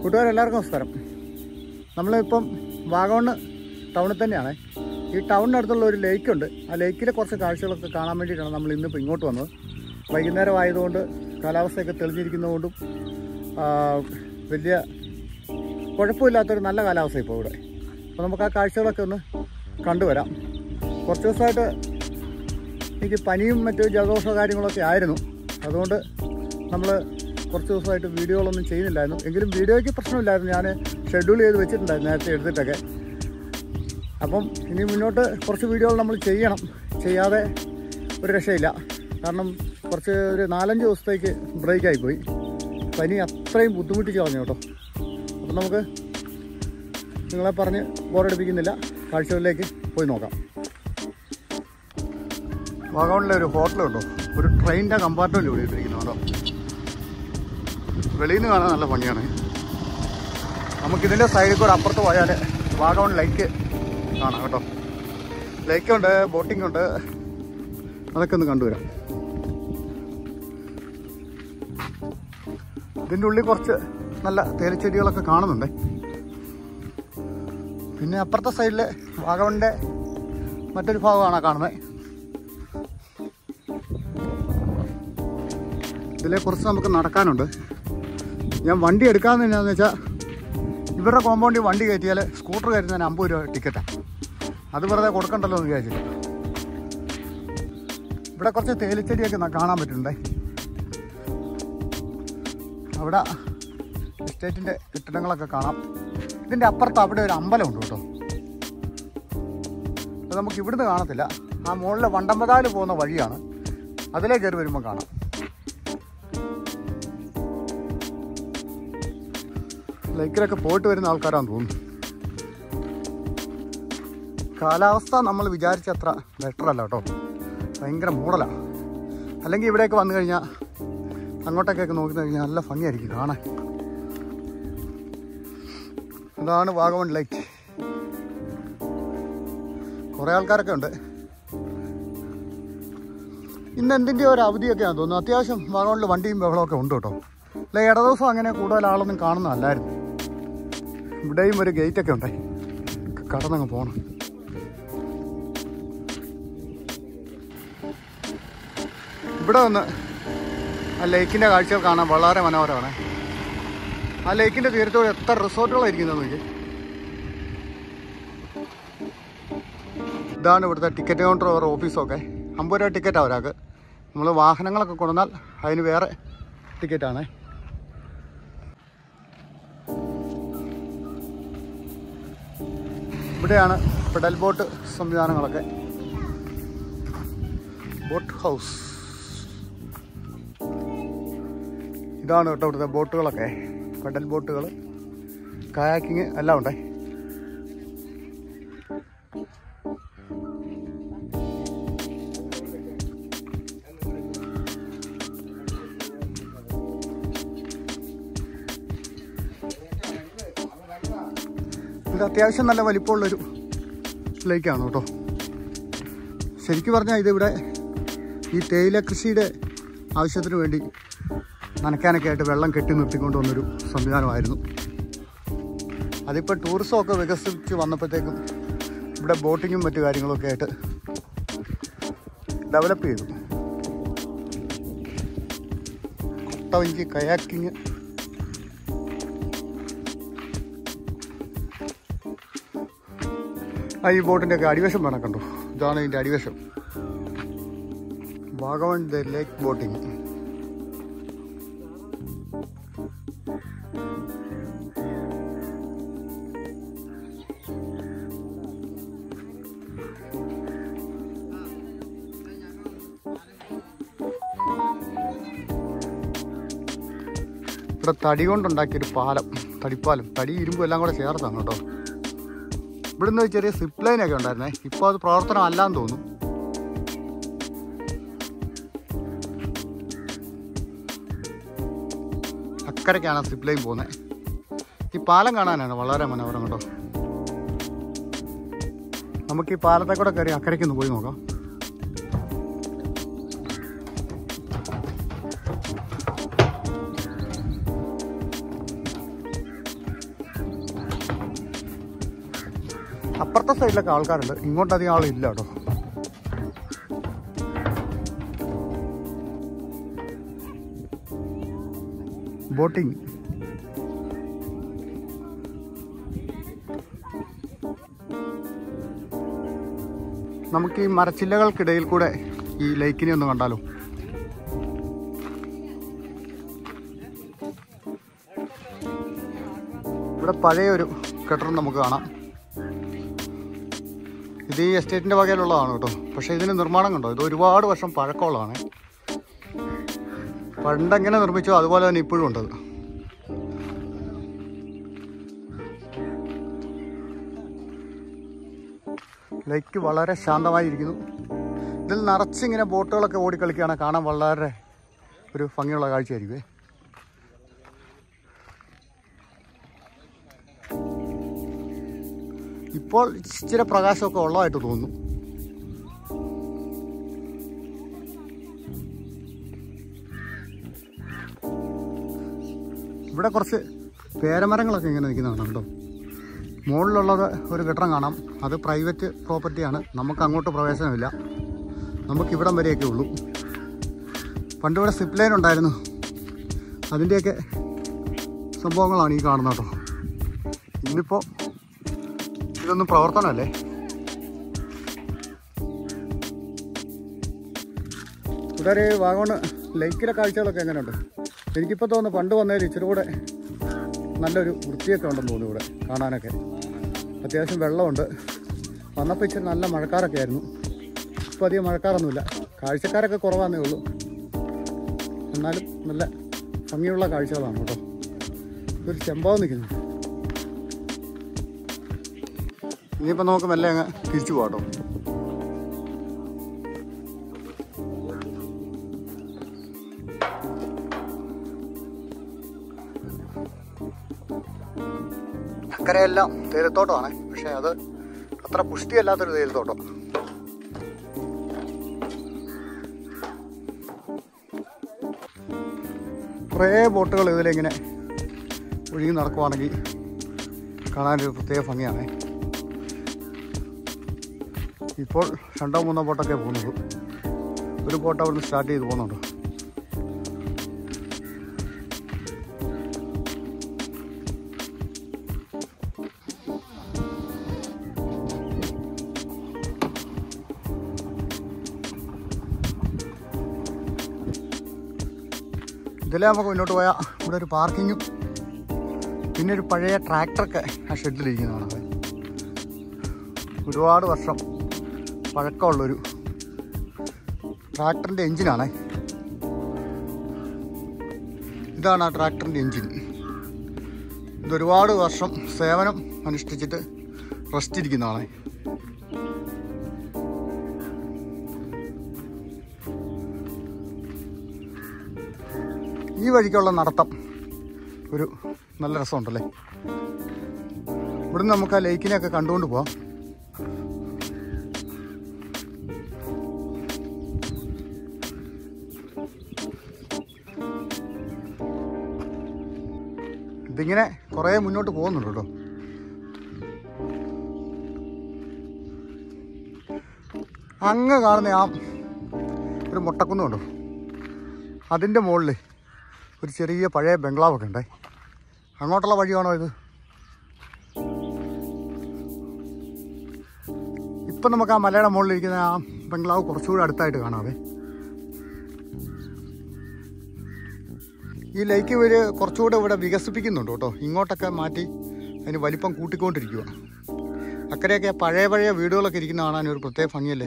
കൂട്ടുകാരെല്ലാവർക്കും നമസ്കാരം നമ്മളിപ്പം വാഗമണ് ടൗണിൽ തന്നെയാണ് ഈ ടൗണിനടുത്തുള്ള ഒരു ലേക്കുണ്ട് ആ ലേക്കിലെ കുറച്ച് കാഴ്ചകളൊക്കെ കാണാൻ വേണ്ടിയിട്ടാണ് നമ്മൾ ഇന്നിപ്പോൾ ഇങ്ങോട്ട് വന്നത് വൈകുന്നേരം ആയതുകൊണ്ട് കാലാവസ്ഥയൊക്കെ തെളിഞ്ഞിരിക്കുന്നതുകൊണ്ടും ആ, വലിയ കുഴപ്പമില്ലാത്തൊരു നല്ല കാലാവസ്ഥ ഇപ്പോൾ ഇവിടെ അപ്പോൾ നമുക്ക് ആ കാഴ്ചകളൊക്കെ ഒന്ന് കണ്ടുവരാം കുറച്ച് ദിവസമായിട്ട് എനിക്ക് പനിയും മറ്റ് ജലദോഷ കാര്യങ്ങളൊക്കെ ആയിരുന്നു അതുകൊണ്ട് നമ്മൾ കുറച്ച് ദിവസമായിട്ട് വീഡിയോകളൊന്നും ചെയ്യുന്നില്ലായിരുന്നു എങ്കിലും വീഡിയോയ്ക്ക് പ്രശ്നമില്ലായിരുന്നു ഞാൻ ഷെഡ്യൂൾ ചെയ്ത് വെച്ചിട്ടുണ്ടായിരുന്നു നേരത്തെ എടുത്തിട്ടൊക്കെ അപ്പം ഇനി മുന്നോട്ട് കുറച്ച് വീഡിയോകൾ നമ്മൾ ചെയ്യണം ചെയ്യാതെ ഒരു രക്ഷയില്ല കാരണം കുറച്ച് ഒരു നാലഞ്ച് ദിവസത്തേക്ക് ബ്രേക്കായി പോയി പനി അത്രയും ബുദ്ധിമുട്ടിച്ച് കളഞ്ഞു കേട്ടോ അപ്പം നമുക്ക് നിങ്ങളെ പറഞ്ഞ് ബോറടിപ്പിക്കുന്നില്ല കാഴ്ചകളിലേക്ക് പോയി നോക്കാം വാഗമണിലെ ഒരു ഹോട്ടലുണ്ടോ ഒരു ട്രെയിനിൻ്റെ കമ്പാർട്ട്മെൻറ്റ് ഇവിടെ ഇട്ടിരിക്കുന്നു കേട്ടോ വെളിയിൽ നിന്ന് കാണാൻ നല്ല ഭംഗിയാണ് നമുക്കിതിൻ്റെ സൈഡിൽ കൂടെ അപ്പുറത്ത് പോയാൽ വാഗമൺ ലേക്ക് കാണാം കേട്ടോ ലേക്കുണ്ട് ബോട്ടിംഗ് ഉണ്ട് അതൊക്കെ ഒന്ന് കണ്ടുവരാം ഇതിൻ്റെ ഉള്ളിൽ കുറച്ച് നല്ല തേലിച്ചെടികളൊക്കെ കാണുന്നുണ്ട് പിന്നെ അപ്പുറത്തെ സൈഡിൽ വാഗമണിൻ്റെ മറ്റൊരു ഭാഗമാണ് കാണുന്നത് ഇതിലെ കുറച്ച് നമുക്ക് നടക്കാനുണ്ട് ഞാൻ വണ്ടി എടുക്കാമെന്ന് എന്നാന്ന് വെച്ചാൽ ഇവരുടെ കോമ്പൗണ്ടിൽ വണ്ടി കയറ്റിയാൽ സ്കൂട്ടർ കയറ്റുന്നതിന് അമ്പത് രൂപ ടിക്കറ്റാണ് അത് വെറുതെ കൊടുക്കണ്ടല്ലോ എന്ന് വിചാരിച്ചില്ല ഇവിടെ കുറച്ച് തേലിച്ചെടിയൊക്കെ ന- കാണാൻ പറ്റുന്നുണ്ടേ അവിടെ എസ്റ്റേറ്റിൻ്റെ കെട്ടിടങ്ങളൊക്കെ കാണാം ഇതിൻ്റെ അപ്പുറത്ത് അവിടെ ഒരു അമ്പലമുണ്ട് കേട്ടോ അത് നമുക്ക് ഇവിടുന്ന് കാണത്തില്ല ആ മുകളിലെ വണ്ടമ്പതാല് പോകുന്ന വഴിയാണ് അതിലേ കയറി വരുമ്പോൾ കാണാം ലേക്കിലൊക്കെ പോയിട്ട് വരുന്ന ആൾക്കാരാന്ന് തോന്നുന്നു കാലാവസ്ഥ നമ്മൾ വിചാരിച്ച അത്ര ബെറ്റർ അല്ല കേട്ടോ ഭയങ്കര മൂടലാണ് അല്ലെങ്കിൽ ഇവിടെയൊക്കെ വന്നു കഴിഞ്ഞാൽ അങ്ങോട്ടൊക്കെ നോക്കി കഴിഞ്ഞാൽ നല്ല ഭംഗിയായിരിക്കും കാണാൻ ഇതാണ് വാഗമൺ ലേക്ക് കുറേ ആൾക്കാരൊക്കെ ഉണ്ട് ഇന്ന് എന്തിൻ്റെ ഒരു അവധിയൊക്കെയാണെന്ന് തോന്നുന്നു അത്യാവശ്യം വാഗമണിൽ വണ്ടിയും ബഹളമൊക്കെ ഉണ്ട് കേട്ടോ അല്ല ഇട ദിവസം അങ്ങനെ കൂടുതൽ ആളൊന്നും കാണുന്നതല്ലായിരുന്നു ഇവിടെയും ഒരു ഗേറ്റൊക്കെ ഉണ്ടേ കടന്നങ്ങ് പോകണം ഇവിടെ നിന്ന് ആ ലേക്കിൻ്റെ കാഴ്ചകൾ കാണാൻ വളരെ മനോഹരമാണ് ആ ലേക്കിൻ്റെ തീരത്തോട് എത്ര റിസോർട്ടുകളായിരിക്കുന്നത് നോക്കി ഇതാണ് ഇവിടുത്തെ ടിക്കറ്റ് കൗണ്ടർ ഓരോ ഓഫീസൊക്കെ അമ്പത് രൂപ ടിക്കറ്റാണ് ഒരാൾക്ക് നമ്മൾ വാഹനങ്ങളൊക്കെ കൊണ്ടുവന്നാൽ അതിന് വേറെ ടിക്കറ്റാണേ ഇവിടെയാണ് പെഡൽ ബോട്ട് സംവിധാനങ്ങളൊക്കെ ബോട്ട് ഹൗസ് ഇതാണ് കേട്ടോ ഇവിടുത്തെ ബോട്ടുകളൊക്കെ പെഡൽ ബോട്ടുകൾ കയാക്കിങ് എല്ലാം ഉണ്ടേ ഇത് അത്യാവശ്യം നല്ല വലിപ്പമുള്ളൊരു ലേക്കാണ് കേട്ടോ ശരിക്കും പറഞ്ഞാൽ ഇതിവിടെ ഈ തേയില കൃഷിയുടെ ആവശ്യത്തിന് വേണ്ടി നനയ്ക്കാനൊക്കെ ആയിട്ട് വെള്ളം കെട്ടി നിർത്തിക്കൊണ്ട് വന്നൊരു സംവിധാനമായിരുന്നു അതിപ്പോൾ ടൂറിസമൊക്കെ വികസിച്ച് വന്നപ്പോഴത്തേക്കും ഇവിടെ ബോട്ടിങ്ങും മറ്റു കാര്യങ്ങളൊക്കെ ആയിട്ട് ഡെവലപ്പ് ചെയ്തു കൊട്ടവഞ്ചി കയാക്കിങ് ആ ഈ ബോട്ടിൻ്റെ ഒക്കെ അടിവശം വേണം കണ്ടോ ഇതാണ് ഇതിൻ്റെ അടിവശം വാഗവൺ ദ ലേക്ക് ബോട്ടിങ് ഇവിടെ തടി കൊണ്ടുണ്ടാക്കിയൊരു പാലം തടിപ്പാലം തടി ഇരുമ്പും എല്ലാം കൂടെ ചേർത്താണ് കേട്ടോ ഇവിടുന്ന് ഒരു ചെറിയ സിപ്പ് ലൈനൊക്കെ ഉണ്ടായിരുന്നേ ഇപ്പോൾ അത് പ്രവർത്തനം അല്ലാന്ന് തോന്നുന്നു അക്കരയ്ക്കാണ് സിപ്പ് ലൈൻ പോകുന്നത് ഈ പാലം കാണാനാണ് വളരെ മനോഹരം കേട്ടോ നമുക്ക് ഈ പാലത്തെ കൂടെ കയറി അക്കരയ്ക്ക് ഒന്ന് പോയി നോക്കാം അപ്പുറത്തെ സൈഡിലൊക്കെ ആൾക്കാരുണ്ട് ഇങ്ങോട്ട് അധികം ആളില്ല കേട്ടോ ബോട്ടിങ് നമുക്ക് ഈ മരച്ചില്ലകൾക്കിടയിൽ കൂടെ ഈ ലേക്കിനെ ഒന്ന് കണ്ടാലോ ഇവിടെ പഴയ ഒരു കെട്ടിടം നമുക്ക് കാണാം ഇത് ഈ എസ്റ്റേറ്റിന്റെ വകയിലുള്ളതാണ് കേട്ടോ പക്ഷേ ഇതിന് നിർമ്മാണം കണ്ടോ ഇത് ഒരുപാട് വർഷം പഴക്കമുള്ളതാണ് പണ്ടെങ്ങനെ നിർമ്മിച്ചോ അതുപോലെ തന്നെ ഇപ്പോഴും ഉണ്ടത് ലേക്ക് വളരെ ശാന്തമായിരിക്കുന്നു ഇതിൽ നിറച്ചിങ്ങനെ ബോട്ടുകളൊക്കെ ഓടിക്കളിക്കുകയാണ് കാണാൻ വളരെ ഒരു ഭംഗിയുള്ള കാഴ്ചയായിരിക്കുമേ ഇപ്പോൾ ഇച്ചിരി പ്രകാശമൊക്കെ ഉള്ളതായിട്ട് തോന്നുന്നു ഇവിടെ കുറച്ച് പേരമരങ്ങളൊക്കെ ഇങ്ങനെ നിൽക്കുന്നതാണ് കേട്ടോ മുകളിലുള്ളത് ഒരു കെട്ടിടം കാണാം അത് പ്രൈവറ്റ് പ്രോപ്പർട്ടിയാണ് നമുക്ക് അങ്ങോട്ട് പ്രവേശനമില്ല നമുക്ക് ഇവിടം വരെയൊക്കെ ഉള്ളൂ പണ്ട് ഇവിടെ സിപ്പ് ലൈൻ ഉണ്ടായിരുന്നു അതിൻ്റെയൊക്കെ സംഭവങ്ങളാണ് ഈ കാണുന്നത് കേട്ടോ ഇന്നിപ്പോൾ ഇതൊന്നും പ്രവർത്തനമല്ലേ കൂട്ടുകാരെ വാഗോണ് ലേക്കിലെ കാഴ്ചകളൊക്കെ എങ്ങനെയുണ്ട് എനിക്കിപ്പോൾ തോന്നുന്നു പണ്ട് വന്നതിൽ ഇച്ചിരി കൂടെ നല്ലൊരു വൃത്തിയൊക്കെ ഉണ്ടെന്ന് തോന്നുന്നു ഇവിടെ കാണാനൊക്കെ അത്യാവശ്യം വെള്ളമുണ്ട് വന്നപ്പോൾ ഇച്ചിരി നല്ല മഴക്കാരൊക്കെ ആയിരുന്നു ഇപ്പോൾ അധികം മഴക്കാറൊന്നുമില്ല കാഴ്ചക്കാരൊക്കെ കുറവാന്നേ ഉള്ളൂ എന്നാലും നല്ല ഭംഗിയുള്ള കാഴ്ചകളാണ് കേട്ടോ ഇതൊരു ചെമ്പാവ് നിൽക്കുന്നു ഇനിയിപ്പോൾ നമുക്ക് മെല്ലെ അങ്ങ് തിരിച്ചു പോകാം കേട്ടോ അക്കരെയെല്ലാം തേയിലത്തോട്ടമാണ് പക്ഷെ അത് അത്ര പുഷ്ടിയല്ലാത്തൊരു തേയിലത്തോട്ടം കുറേ ബോട്ടുകൾ ഇതിലിങ്ങനെ ഒഴുകി നടക്കുവാണെങ്കിൽ കാണാനൊരു പ്രത്യേക ഭംഗിയാണ് ഇപ്പോൾ രണ്ടോ മൂന്നോ ബോട്ടൊക്കെ പോകുന്നുള്ളൂ ഒരു ബോട്ട് അവിടുന്ന് സ്റ്റാർട്ട് ചെയ്ത് പോകുന്നുണ്ട് ഇതിലെ നമുക്ക് മുന്നോട്ട് പോയാൽ ഇവിടെ ഒരു പാർക്കിങ്ങും പിന്നെ ഒരു പഴയ ട്രാക്ടറൊക്കെ ആ ഷെഡിലിരിക്കുന്നതാണ് അത് ഒരുപാട് വർഷം പഴക്കമുള്ളൊരു ട്രാക്ടറിൻ്റെ എഞ്ചിനാണേ ഇതാണ് ആ ട്രാക്ടറിൻ്റെ എഞ്ചിൻ ഇതൊരുപാട് വർഷം സേവനം അനുഷ്ഠിച്ചിട്ട് റെസ്റ്റ് ഇരിക്കുന്നതാണ് ഈ വഴിക്കുള്ള നടത്തം ഒരു നല്ല രസമുണ്ടല്ലേ ഇവിടുന്ന് നമുക്ക് ആ ലേക്കിനെയൊക്കെ കണ്ടുകൊണ്ട് പോവാം ഇതിങ്ങനെ കുറേ മുന്നോട്ട് പോകുന്നുണ്ട് കേട്ടോ അങ്ങ് കാണുന്ന ആ ഒരു മുട്ടക്കുന്നുണ്ടോ അതിൻ്റെ മുകളിൽ ഒരു ചെറിയ പഴയ ബംഗ്ലാവൊക്കെ ഉണ്ടേ അങ്ങോട്ടുള്ള വഴിയാണോ ഇത് ഇപ്പം നമുക്ക് ആ മലയുടെ മുകളിലിരിക്കുന്ന ആ ബംഗ്ലാവ് കുറച്ചുകൂടി അടുത്തായിട്ട് കാണാവേ ഈ ലേക്ക് ഇവർ കുറച്ചുകൂടെ ഇവിടെ വികസിപ്പിക്കുന്നുണ്ട് കേട്ടോ ഇങ്ങോട്ടൊക്കെ മാറ്റി അതിന് വലിപ്പം കൂട്ടിക്കൊണ്ടിരിക്കുക അക്കരെയൊക്കെ പഴയ പഴയ വീടുകളൊക്കെ ഇരിക്കുന്ന കാണാൻ ഒരു പ്രത്യേക ഭംഗിയല്ലേ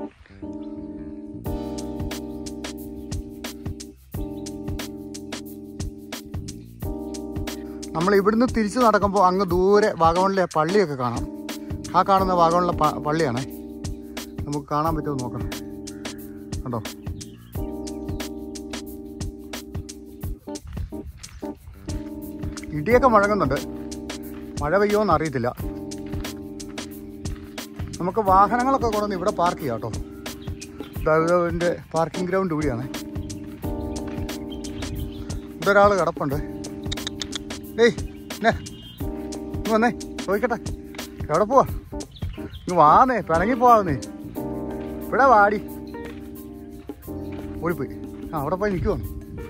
നമ്മൾ ഇവിടുന്ന് തിരിച്ച് നടക്കുമ്പോൾ അങ്ങ് ദൂരെ വാഗമണിലെ പള്ളിയൊക്കെ കാണാം ആ കാണുന്ന വാഗമണിലെ പ- പള്ളിയാണേ നമുക്ക് കാണാൻ പറ്റുമോ എന്ന് നോക്കണം കണ്ടോ ഇടിയൊക്കെ മുഴങ്ങുന്നുണ്ട് മഴ പെയ്യുമോന്ന് അറിയത്തില്ല നമുക്ക് വാഹനങ്ങളൊക്കെ കൊണ്ടുവന്ന് ഇവിടെ പാർക്ക് ചെയ്യാം കേട്ടോ ദൈവൻ്റെ പാർക്കിംഗ് ഗ്രൗണ്ട് ഇവിടെയാണ് ഇവിടെ ഒരാൾ കിടപ്പുണ്ട് ഏയ് നെ ഇങ്ങ് വന്നേ ചോദിക്കട്ടെ എവിടെ പോവാ ഇങ്ങ് വാന്നേ പിണങ്ങി പോവാന്നേ ഇവിടെ വാടി ഓടിപ്പോയി ആ അവിടെ പോയി നിൽക്കുവാണ്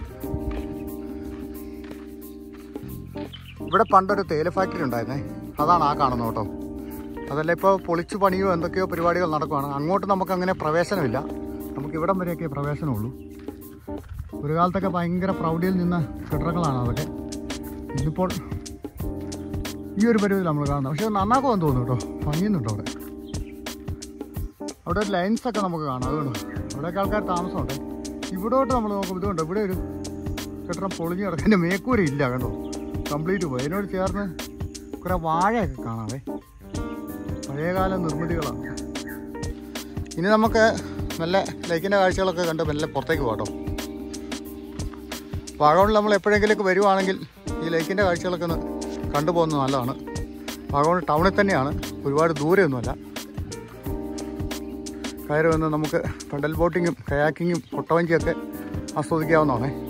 ഇവിടെ പണ്ടൊരു തേയില ഫാക്ടറി ഉണ്ടായിരുന്നേ അതാണ് ആ കാണുന്നത് കേട്ടോ അതല്ല ഇപ്പോൾ പൊളിച്ചു പണിയോ എന്തൊക്കെയോ പരിപാടികൾ നടക്കുവാണ് അങ്ങോട്ട് നമുക്ക് അങ്ങനെ പ്രവേശനമില്ല നമുക്ക് ഇവിടം വരെയൊക്കെ പ്രവേശനമുള്ളൂ ഒരു കാലത്തൊക്കെ ഭയങ്കര പ്രൗഢിയിൽ നിന്ന കെട്ടിടങ്ങളാണ് അതൊക്കെ ഇന്നിപ്പോൾ ഈ ഒരു പരിപാടിയിൽ നമ്മൾ കാണുന്നത് പക്ഷേ നന്നാക്കുമെന്ന് തോന്നുന്നു കേട്ടോ ഭംഗിയുന്നുണ്ടോ അവിടെ അവിടെ ഒരു ലൈൻസ് ഒക്കെ നമുക്ക് കാണാം അതുകൊണ്ട് അവിടെയൊക്കെ ആൾക്കാർ താമസമുണ്ട് ഇവിടോട്ട് നമ്മൾ നോക്കുമ്പോൾ ഇതുകൊണ്ട് ഇവിടെ ഒരു കെട്ടിടം പൊളിഞ്ഞ് കിടക്കുന്ന മേക്കൂര ഇല്ല കണ്ടോ കംപ്ലീറ്റ് പോയി അതിനോട് ചേർന്ന് കുറേ വാഴയൊക്കെ കാണാവേ പഴയകാല നിർമ്മിതികളാണ് ഇനി നമുക്ക് നല്ല ലൈക്കിൻ്റെ കാഴ്ചകളൊക്കെ കണ്ട് മെല്ലെ പുറത്തേക്ക് പോകാം കേട്ടോ വാഗമണിൽ നമ്മൾ എപ്പോഴെങ്കിലൊക്കെ വരുവാണെങ്കിൽ ഈ ലേക്കിൻ്റെ കാഴ്ചകളൊക്കെ ഒന്ന് കണ്ടുപോകുന്നത് നല്ലതാണ് വാഗമൺ ടൗണിൽ തന്നെയാണ് ഒരുപാട് ദൂരെയൊന്നുമല്ല കയറി വന്ന് നമുക്ക് പെഡൽ ബോട്ടിങ്ങും കയാക്കിങ്ങും കൊട്ടവഞ്ചിയൊക്കെ ആസ്വദിക്കാവുന്നതാണേ